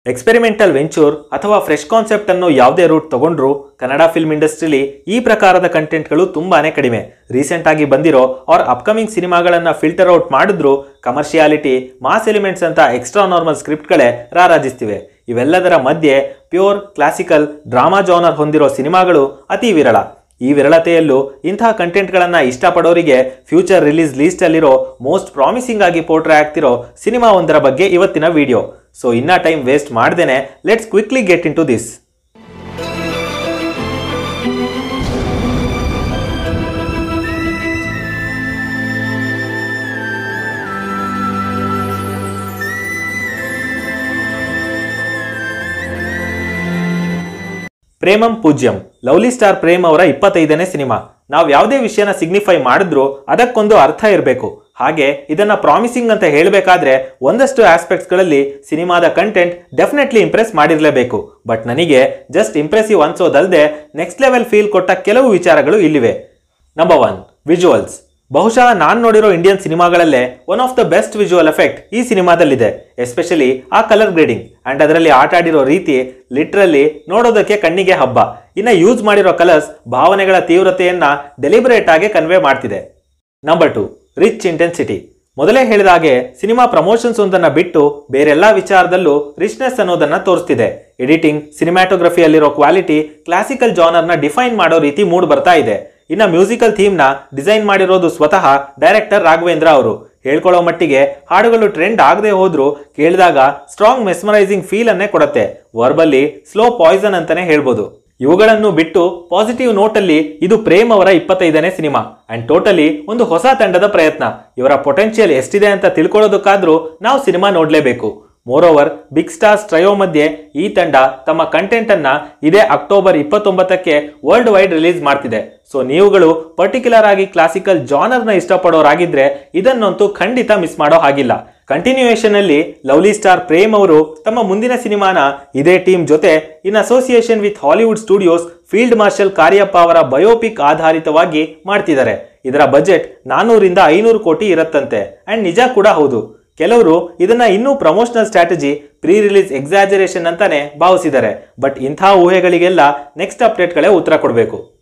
experimental venture ಅಥವಾ fresh concept ಅನ್ನು ಯಾವುದೇ ರೂಟ್ ತಗೊಂಡ್ರು ಕನ್ನಡ ಫಿಲ್ಮ್ ಇಂಡಸ್ಟ್ರಿಲಿ ಈ ಪ್ರಕಾರದ ಕಂಟೆಂಟ್ಗಳು ತುಂಬಾನೇ ಕಡಿಮೆ ರೀಸೆಂಟ್ ಆಗಿ ಬಂದಿರೋ ಅವ್ರ ಅಪ್ಕಮಿಂಗ್ ಸಿನಿಮಾಗಳನ್ನ ಫಿಲ್ಟರ್ ಔಟ್ ಮಾಡಿದ್ರು ಕಮರ್ಷಿಯಾಲಿಟಿ ಮಾಸ್ ಎಲಿಮೆಂಟ್ಸ್ ಅಂತ ಎಕ್ಸ್ಟ್ರಾ ನಾರ್ಮಲ್ ಸ್ಕ್ರಿಪ್ಟ್ಗಳೇ ರಾರಾಜಿಸ್ತಿವೆ ಇವೆಲ್ಲದರ ಮಧ್ಯೆ ಪ್ಯೂರ್ ಕ್ಲಾಸಿಕಲ್ ಡ್ರಾಮಾ ಜಾನರ್ ಹೊಂದಿರೋ ಸಿನಿಮಾಗಳು ಅತಿ ವಿರಳ ಈ ವಿರಳತೆಯಲ್ಲೂ ಇಂತಹ ಕಂಟೆಂಟ್ಗಳನ್ನು ಇಷ್ಟಪಡೋರಿಗೆ ಫ್ಯೂಚರ್ ರಿಲೀಸ್ ಲೀಸ್ಟಲ್ಲಿರೋ ಮೋಸ್ಟ್ ಪ್ರಾಮಿಸಿಂಗ್ ಆಗಿ ಪೋರ್ಟ್ರೆ ಆಗ್ತಿರೋ ಸಿನಿಮಾ ಒಂದರ ಬಗ್ಗೆ ಇವತ್ತಿನ ವಿಡಿಯೋ ಸೊ ಇನ್ನ ಟೈಮ್ ವೇಸ್ಟ್ ಮಾಡ್ದೇನೆ let's quickly get into this Premam Poojyam lovely star Prem ಅವರ ಇಪ್ಪತ್ತೈದನೇ ಸಿನಿಮಾ ನಾವು ಯಾವುದೇ ವಿಷಯನ ಸಿಗ್ನಿಫೈ ಮಾಡಿದ್ರು ಅದಕ್ಕೊಂದು ಅರ್ಥ ಇರಬೇಕು ಹಾಗೆ ಇದನ್ನ ಪ್ರಾಮಿಸಿಂಗ್ ಅಂತ ಹೇಳಬೇಕಾದ್ರೆ ಒಂದಷ್ಟು ಆಸ್ಪೆಕ್ಟ್ಸ್ಗಳಲ್ಲಿ ಸಿನಿಮಾದ ಕಂಟೆಂಟ್ ಡೆಫಿನೆಟ್ಲಿ ಇಂಪ್ರೆಸ್ ಮಾಡಿರಲೇಬೇಕು ಬಟ್ ನನಗೆ ಜಸ್ಟ್ ಇಂಪ್ರೆಸಿವ್ ಅನ್ಸೋದಲ್ಲದೆ ನೆಕ್ಸ್ಟ್ ಲೆವೆಲ್ ಫೀಲ್ ಕೊಟ್ಟ ಕೆಲವು ವಿಚಾರಗಳು ಇಲ್ಲಿವೆ ನಂಬರ್ ಒನ್ ವಿಜುವಲ್ಸ್ ಬಹುಶಃ ನಾನು ನೋಡಿರೋ ಇಂಡಿಯನ್ ಸಿನಿಮಾಗಳಲ್ಲೇ one of the best visual effect ಈ ಸಿನಿಮಾದಲ್ಲಿದೆ ಎಸ್ಪೆಷಲಿ ಆ ಕಲರ್ ಗ್ರೇಡಿಂಗ್ ಅಂಡ್ ಅದರಲ್ಲಿ ಆಟ ಆಡಿರೋ ರೀತಿ ಲಿಟ್ರಲಿ ನೋಡೋದಕ್ಕೆ ಕಣ್ಣಿಗೆ ಹಬ್ಬ ಇನ್ನು ಯೂಸ್ ಮಾಡಿರೋ ಕಲರ್ಸ್ ಭಾವನೆಗಳ ತೀವ್ರತೆಯನ್ನ ಡೆಲಿಬರೇಟ್ ಆಗಿ ಕನ್ವೆ ಮಾಡ್ತಿದೆ ನಂಬರ್ ಟು ರಿಚ್ ಇಂಟೆನ್ಸಿಟಿ ಮೊದಲೇ ಹೇಳಿದ ಹಾಗೆ ಸಿನಿಮಾ ಪ್ರಮೋಷನ್ಸ್ ಒಂದನ್ನ ಬಿಟ್ಟು ಬೇರೆಲ್ಲ ವಿಚಾರದಲ್ಲೂ ರಿಚ್ನೆಸ್ ಅನ್ನೋದನ್ನ ತೋರಿಸ್ತಿದೆ ಎಡಿಟಿಂಗ್ ಸಿನಿಮ್ಯಾಟೋಗ್ರಫಿಯಲ್ಲಿರೋ ಕ್ವಾಲಿಟಿ ಕ್ಲಾಸಿಕಲ್ ಜಾನರ್ನ ಡಿಫೈನ್ ಮಾಡೋ ರೀತಿ ಮೂಡ್ ಬರ್ತಾ ಇದೆ ಇನ್ನು ಮ್ಯೂಸಿಕಲ್ ಥೀಮ್ನ ಡಿಸೈನ್ ಮಾಡಿರೋದು ಸ್ವತಃ ಡೈರೆಕ್ಟರ್ ರಾಘವೇಂದ್ರ ಅವರು ಹೇಳ್ಕೊಳ್ಳೋ ಮಟ್ಟಿಗೆ ಹಾಡುಗಳು ಟ್ರೆಂಡ್ ಆಗದೆ ಹೋದ್ರೂ ಕೇಳಿದಾಗ ಸ್ಟ್ರಾಂಗ್ ಮೆಸ್ಮರೈಸಿಂಗ್ ಫೀಲ್ ಅನ್ನೇ ಕೊಡುತ್ತೆ ವರ್ಬಲ್ಲಿ ಸ್ಲೋ ಪಾಯ್ಸನ್ ಅಂತಾನೆ ಹೇಳ್ಬೋದು ಇವುಗಳನ್ನು ಬಿಟ್ಟು ಪಾಸಿಟಿವ್ ನೋಟಲ್ಲಿ ಇದು ಪ್ರೇಮ್ ಅವರ ಇಪ್ಪತ್ತೈದನೇ ಸಿನಿಮಾ ಅಂಡ್ ಟೋಟಲಿ ಒಂದು ಹೊಸ ತಂಡದ ಪ್ರಯತ್ನ ಇವರ ಪೊಟೆನ್ಷಿಯಲ್ ಎಷ್ಟಿದೆ ಅಂತ ತಿಳ್ಕೊಳ್ಳೋದಕ್ಕಾದ್ರೂ ನಾವು ಸಿನಿಮಾ ನೋಡಲೇಬೇಕು ಮೋರೋವರ್ ಬಿಗ್ ಸ್ಟಾರ್ಸ್ ಟ್ರಯೋ ಮಧ್ಯೆ ಈ ತಂಡ ತಮ್ಮ ಕಂಟೆಂಟ್ ಅನ್ನ ಇದೇ ಅಕ್ಟೋಬರ್ ಇಪ್ಪತ್ತೊಂಬತ್ತಕ್ಕೆ ವರ್ಲ್ಡ್ ವೈಡ್ ರಿಲೀಸ್ ಮಾಡ್ತಿದೆ ಸೊ ನೀವುಗಳು ಪರ್ಟಿಕ್ಯುಲರ್ ಆಗಿ ಕ್ಲಾಸಿಕಲ್ ಜಾನರ್ನ ಇಷ್ಟಪಡೋರಾಗಿದ್ರೆ ಇದನ್ನಂತೂ ಖಂಡಿತ ಮಿಸ್ ಮಾಡೋ ಹಾಗಿಲ್ಲ ಕಂಟಿನ್ಯೂಯೇಷನ್ ಅಲ್ಲಿ ಲವ್ಲಿ ಸ್ಟಾರ್ ಪ್ರೇಮ್ ಅವರು ತಮ್ಮ ಮುಂದಿನ ಸಿನಿಮಾನ ಇದೇ ಟೀಮ್ ಜೊತೆ in association with Hollywood studios field marshal Cariappa ಅವರ ಬಯೋಪಿಕ್ ಆಧಾರಿತವಾಗಿ ಮಾಡ್ತಿದ್ದಾರೆ ಇದರ ಬಜೆಟ್ ನಾನೂರಿಂದ ಐನೂರು ಕೋಟಿ ಇರತ್ತಂತೆ ಅಂಡ್ ನಿಜ ಕೂಡ ಹೌದು ಕೆಲವರು ಇದನ್ನ ಇನ್ನೂ promotional strategy pre release exaggeration ಅಂತಾನೆ ಭಾವಿಸಿದ್ದಾರೆ ಬಟ್ ಇಂಥ ಊಹೆಗಳಿಗೆಲ್ಲ ನೆಕ್ಸ್ಟ್ ಅಪ್ಡೇಟ್ಗಳೇ ಉತ್ತರ ಕೊಡಬೇಕು